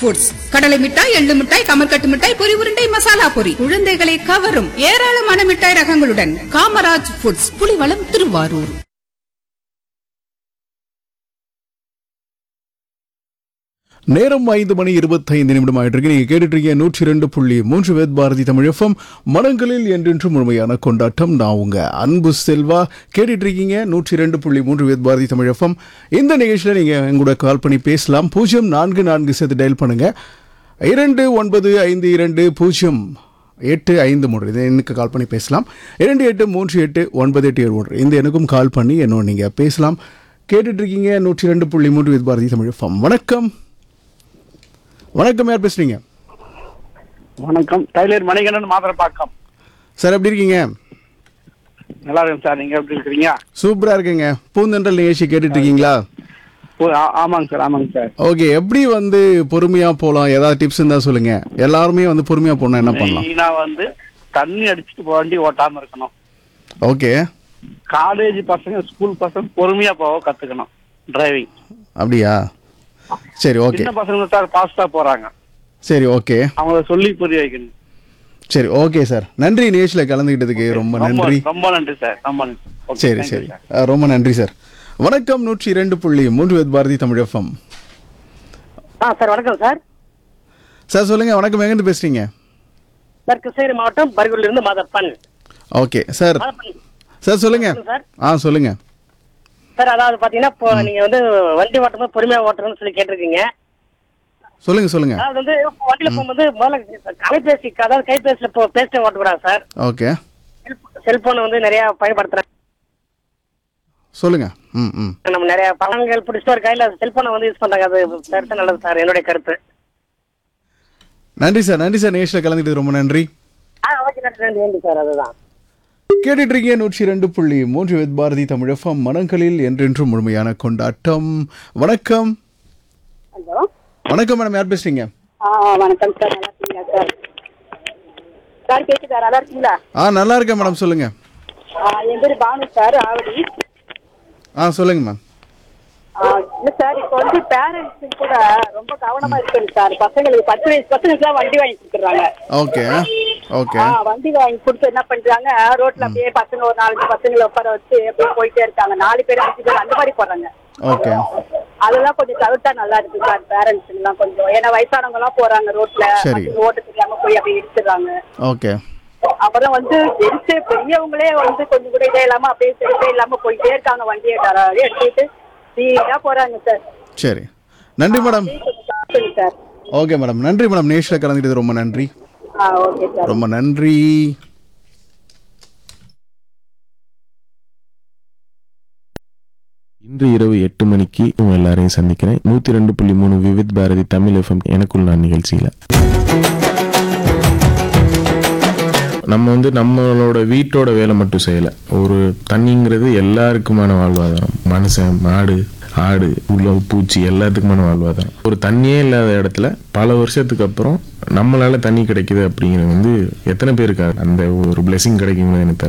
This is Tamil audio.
ஃபுட்ஸ் கடலை மிட்டாய் எள்ளு மிட்டாய் கமர்கட்டு மிட்டாய் பொரி உருண்டை மசாலா பொரி குழந்தைகளை கவரும் ஏராளமான மிட்டாய் ரகங்களுடன் காமராஜ் ஃபுட்ஸ் புலிவளம் திருவாரூர் நேரம் ஐந்து மணி இருபத்தைந்து நிமிடம் ஆயிட்டு இருக்கு நீங்க கேட்டுட்டு இருக்கீங்க நூற்றி ரெண்டு புள்ளி மூன்று வேத் பாரதி தமிழ் எஃப்எம் மனங்களில் என்றென்றும் முழுமையான கொண்டாட்டம் நான் உங்க அன்பு செல்வா கேட்டுட்டு இருக்கீங்க நூற்றி ரெண்டு புள்ளி மூன்று வேத் பாரதி தமிழ் எஃப்எம் இந்த நிகழ்ச்சியில் நீங்க எங்கூட கால் பண்ணி பேசலாம் பூஜ்ஜியம் நான்கு நான்கு சேர்த்து டயல் பண்ணுங்க இரண்டு ஒன்பது ஐந்து இரண்டு பூஜ்ஜியம் எட்டு ஐந்து மூன்று இது எனக்கு கால் பண்ணி பேசலாம் இரண்டு எட்டு மூன்று எட்டு ஒன்பது எட்டு ஏழு மூன்று இந்த எனக்கும் கால் பண்ணி என்னோட நீங்கள் பேசலாம் கேட்டுட்டு இருக்கீங்க நூற்றி ரெண்டு புள்ளி மூன்று வித் பாரதி தமிழ் எஃப்எம் வணக்கம் வணக்கம் யார் பேசுறீங்க வணக்கம் டைலர் மணிகண்டன் மாதரப்பாக்கம் சார் எப்படி இருக்கீங்க நல்லா இருக்கேன் சார் நீங்க எப்படி இருக்கிறீங்க சூப்பரா இருக்குங்க பூந்தென்றல் நிகழ்ச்சி கேட்டுட்டு இருக்கீங்களா ஓ, ஆ- ஆமாங்க சார் ஆமாங்க சார் ஓகே எப்படி வந்து பொறுமையா போகலாம் ஏதாவது டிப்ஸ் இருந்தா சொல்லுங்க எல்லாருமே வந்து பொறுமையா போனா என்ன பண்ணலாம் மெயினா வந்து தண்ணி அடிச்சுட்டு வண்டி ஓட்டாம இருக்கணும் ஓகே காலேஜ் பசங்க ஸ்கூல் பசங்க பொறுமையா போக கத்துக்கணும் டிரைவிங் அப்படியா சரி ஓகே சின்ன பசங்க சார் ஃபாஸ்டா போறாங்க சரி ஓகே அவங்கள சொல்லி புரிய வைக்கணும் சரி ஓகே சார் நன்றி நிகழ்ச்சியில் கலந்துக்கிட்டதுக்கு ரொம்ப நன்றி ரொம்ப நன்றி சார் ரொம்ப நன்றி Okay, சரி thank you, சரி sir. அஹ், ரொம்ப நன்றி சார் வணக்கம் நூற்றி இரண்டு புள்ளி மூன்று வித் பாரதி தமிழ் எஃப்எம் ஆ சார் வணக்கம் சார் சார் சொல்லுங்க வணக்கம் எங்கேருந்து பேசுறீங்க சார் கிருஷ்ணகிரி மாவட்டம் பர்கூர்ல இருந்து Madhappan okay sir Madhappan sir சொல்லுங்க சார் ஆ சொல்லுங்க சார் அதாவது பாத்தீங்கன்னா இப்போ நீங்க வந்து வண்டி ஓட்டும்போது பொறுமையா ஓட்டணும்னு சொல்லி கேட்டிருக்கீங்க சொல்லுங்க சொல்லுங்க அதாவது வந்து இப்போ வண்டியில போகும்போது முதல்ல கைபேசி அதாவது கைபேசியில இப்போ பேசிட்டே ஓட்டக்கூடாது சார் ஓகே செல்போன் வந்து நிறைய பயன்படுத்துறாங்க சொல்லுங்க ம் ம் நம்ம நிறைய பழங்கள் பிடிச்சிட்டு ஒரு கையில செல்போனை வந்து யூஸ் பண்றாங்க அது பெருசா நல்லது சார் என்னுடைய கருத்து நன்றி சார் நன்றி சார் நிகழ்ச்சியில் கலந்துக்கிட்டது ரொம்ப நன்றி ஆ ஓகே நன்றி நன்றி நன்றி சார் அதுதான் கேட்டுட்டு இருக்கீங்க நூற்றி ரெண்டு புள்ளி மூன்று வித் பாரதி தமிழ் எஃப்எம் மனங்களில் என்றென்றும் முழுமையான கொண்டாட்டம் வணக்கம் ஹலோ வணக்கம் மேடம் யார் பேசுறீங்க ஆ வணக்கம் சார் நல்லா இருக்கீங்களா சார் சார் கேக்குதா நல்லா இருக்கீங்களா ஆ நல்லா இருக்கேன் மேடம் சொல்லுங்க என் பேர் பானு சார் ஆவடி ஆ சொல்லுங்க மேம் ஆ, இல்ல சார் இப்போ வந்து பேரண்ட்ஸ் கூட ரொம்ப கவனமா இருக்கணும் சார் பசங்களுக்கு பத்து வயசு பசங்களுக்கு வண்டி வாங்கி கொடுத்துறாங்க ஓகே ஓகே ஆ, வண்டி வாங்கி கொடுத்து என்ன பண்றாங்க ரோட்ல அப்படியே பசங்க ஒரு நாலஞ்சு பசங்களை உட்கார வச்சு அப்படியே போயிட்டே இருக்காங்க நாலு பேர் அஞ்சு பேர் அந்த மாதிரி போறாங்க ஓகே அதெல்லாம் கொஞ்சம் தவிர்த்தா நல்லா இருக்கு சார் பேரண்ட்ஸ் எல்லாம் கொஞ்சம் ஏன்னா வயசானவங்க எல்லாம் போறாங்க ரோட்ல சரி. பசங்க ஓட்ட தெரியாம போய் அப்படியே இடிச்சிடுறாங்க ஓகே அப்புறம் வந்து ஜென்ஸ் பெரியவங்களே வந்து கொஞ்சம் கூட இதே இல்லாம அப்படியே செல்ஃபே இல்லாம போயிட்டே இருக்காங்க வண்டியை தராது எடுத்துக்கிட்டு ஸ்பீடா போறாங்க சார் சரி நன்றி மேடம் சரி சார் ஓகே மேடம் நன்றி மேடம் நிகழ்ச்சியில் கலந்துக்கிட்டது ரொம்ப நன்றி ஆ ஓகே சார் ரொம்ப நன்றி இன்று இரவு எட்டு மணிக்கு உங்க எல்லாரையும் சந்திக்கிறேன் நூத்தி ரெண்டு புள்ளி மூணு விவித் பாரதி தமிழ் எஃப்எம் எனக்குள் நான் நிகழ்ச்சியில நம்ம வந்து நம்மளோட வீட்டோட வேலை மட்டும் செய்யல ஒரு தண்ணிங்கிறது எல்லாருக்குமான வாழ்வாதாரம் மனுஷன் மாடு ஆடு உள்ள பூச்சி எல்லாத்துக்குமான வாழ்வாதாரம் ஒரு தண்ணியே இல்லாத இடத்துல பல வருஷத்துக்கு அப்புறம் நம்மளால தண்ணி கிடைக்குது அப்படிங்கிறது வந்து எத்தனை பேருக்கு அந்த ஒரு blessing கிடைக்குங்கிறது எனக்கு தெரியல